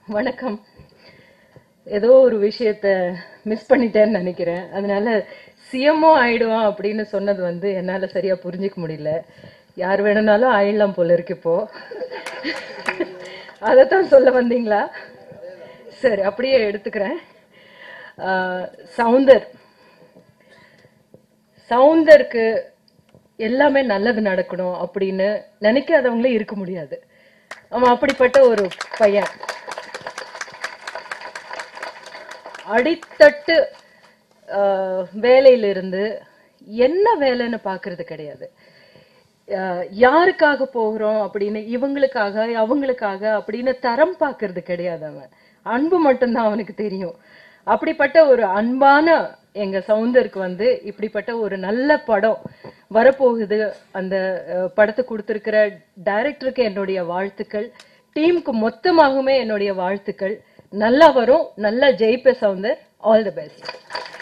வணக்கம் ஏதோ ஒரு விஷயத்த மிஸ் பண்ணிட்டேன்னு நினைக்கிறேன் அதனால சிஎம்ஓ ஆயிடுவான் அப்படின்னு சொன்னது வந்து என்னால சரியா புரிஞ்சுக்க முடியல யார் வேணும்னாலும் ஆயிடலாம் போல இருக்கு இப்போ அதைத்தான் சொல்ல வந்தீங்களா சரி அப்படியே எடுத்துக்கிறேன் ஆஹ், சவுந்தர் சவுந்தருக்கு எல்லாமே நல்லது நடக்கணும் அப்படின்னு நினைக்காதவங்களே இருக்க முடியாது அவன் அப்படிப்பட்ட ஒரு பையன் அடித்தட்டு ஆஹ், வேலையிலிருந்து என்ன வேலைன்னு பார்க்கிறது கிடையாது ஆஹ், யாருக்காக போகிறோம் அப்படின்னு இவங்களுக்காக அவங்களுக்காக அப்படின்னு தரம் பார்க்கிறது கிடையாது அவன் அன்பு மட்டும்தான் அவனுக்கு தெரியும் அப்படிப்பட்ட ஒரு அன்பான எங்க சவுந்தருக்கு வந்து இப்படிப்பட்ட ஒரு நல்ல படம் வரப்போகுது அந்த அஹ், படத்தை கொடுத்திருக்கிற டைரக்டருக்கு என்னுடைய வாழ்த்துக்கள் டீமுக்கு மொத்தமாகவுமே என்னுடைய வாழ்த்துக்கள் நல்லா வரும் நல்லா ஜெயிப்ப சவுந்தர் ஆல் தி பெஸ்ட்